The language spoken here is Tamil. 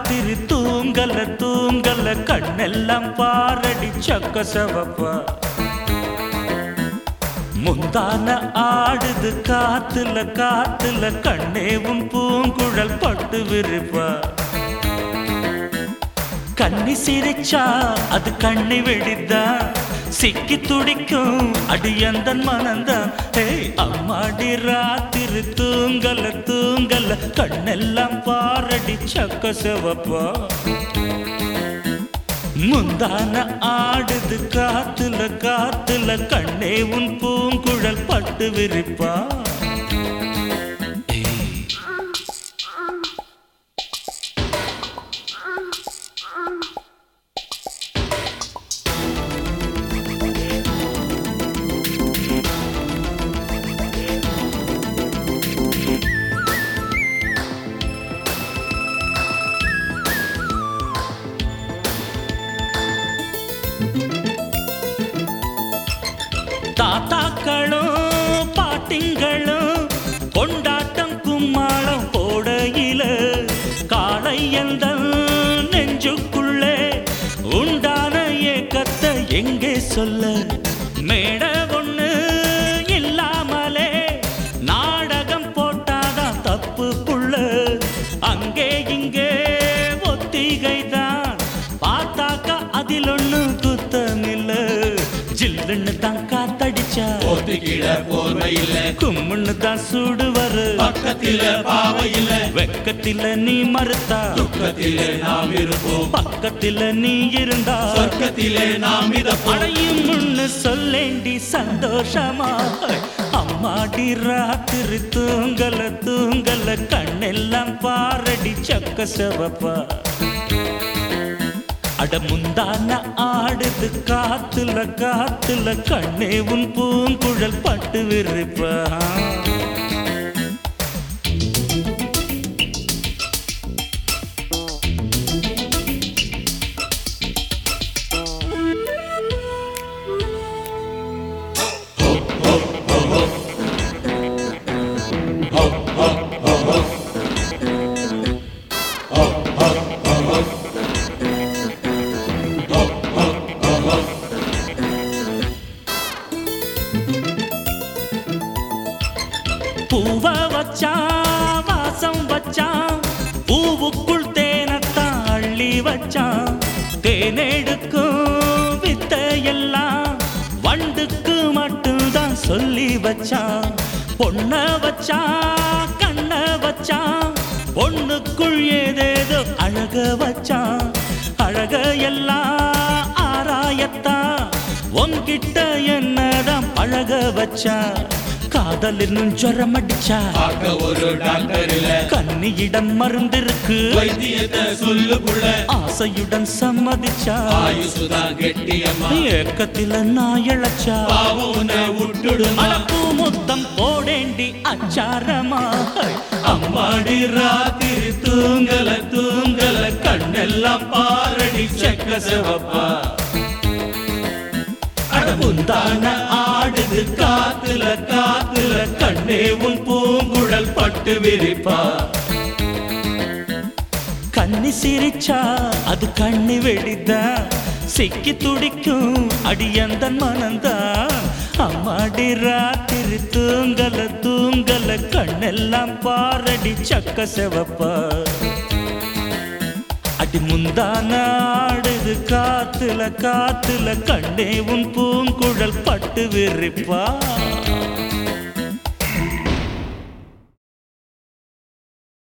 ராத்திரி தூங்கல தூங்கல கண்ணெல்லாம் பாரடி சக்க சவப்பா முந்தான ஆடுது காத்துல காத்துல கண்ணேவும் பூங்குழல் பட்டு விரிப்பா கண்ணி சிரிச்சா அது கண்ணை வெடிதா சிக்கி துடிக்கும் அடியந்தன் மனந்தான் ஏய் அம்மாடி ராத்திரி தூங்கல தூங்கல கண்ணெல்லாம் பாரடி சக்க சிவப்பா முந்தான ஆடுது காத்துல காத்துல கண்ணே உன் பூங்குழல் பட்டு விரிப்பா ஏய் தாத்தாக்களும் பாட்டிங்களும் கொண்டாட்டம் கும்மாளம் போடையில காளை எந்த நெஞ்சுக்குள்ளே உண்டான ஏக்கத்தை எங்கே சொல்ல மேட ஒண்ணு இல்லாமலே நாடகம் போட்டாதான் தப்பு புள்ள அங்கே இங்கே ஒத்திகைதான் பார்த்தாக்கா அதில் ஒண்ணு குத்தமில்ல ஜில்லுன்னு தான் காத்தடிச்சா போத்திக்கிட போர்வை இல்ல கும்முன்னு தான் சூடு வரு பக்கத்தில பாவை இல்ல வெக்கத்தில நீ மறுத்தா துக்கத்திலே நாம் இருப்போம் பக்கத்தில நீ இருந்தா சொர்க்கத்திலே நாம் மிதப்போம் அடையும் முன்னு சொல்லேண்டி சந்தோஷமா அம்மாடி ராத்திரி தூங்கல தூங்கல கண்ணெல்லாம் பாரடி சக்க செவப்பா அட முந்தான ஆடுது காத்துல காத்துல கண்ணே உன் பூங்குழல் பட்டு விரிப்பா பூவ வச்சான் வாசம் வச்சான் பூவுக்குள் தேனத்தான் அள்ளி வச்சான் தேனெடுக்கும் வித்தையெல்லாம் வண்டுக்கு மட்டும்தான் சொல்லி வச்சான் பொண்ண வச்சான் கண்ண வச்சான் பொண்ணுக்குள் ஏதேதோ அழக வச்சான் அழக எல்லாம் ஆராயத்தான் உன்கிட்ட என்னதான் பழக வச்சா காதல் இன்னும் ஜுரம் அடிச்சா பார்க்க ஒரு டாக்டர் இல்ல கன்னியிடம் மருந்திருக்கு வைத்தியத்தை சொல்லு புள்ள ஆசையுடன் சம்மதிச்சா ஆயுசுதான் கெட்டியம்மா ஏக்கத்தில நான் இழைச்சா பாவம் உன்னை விட்டுடுமா அழப்பு மொத்தம் போடேண்டி அச்சாரமா அம்மாடி ராத்திரி தூங்கல தூங்கல கண்ணெல்லாம் பாரடி செக்க சிவப்பா முந்தான ஆடுது காத்துல காத்துல கண்ணே உன் பூங்குழல் பட்டு விரிப்பா கண்ணி சிரிச்சா அது கண்ணி வெடிதா சிக்கி துடிக்கும் அடியந்தன் மனந்தான் அம்மாடி ராத்திரி தூங்கல தூங்கல கண்ணெல்லாம் பாரடி சக்க செவப்பா அடி முந்தான ஆடுது காத்துல காத்துல கண்ணே உன் பூங்குழல் பட்டு விரிப்பா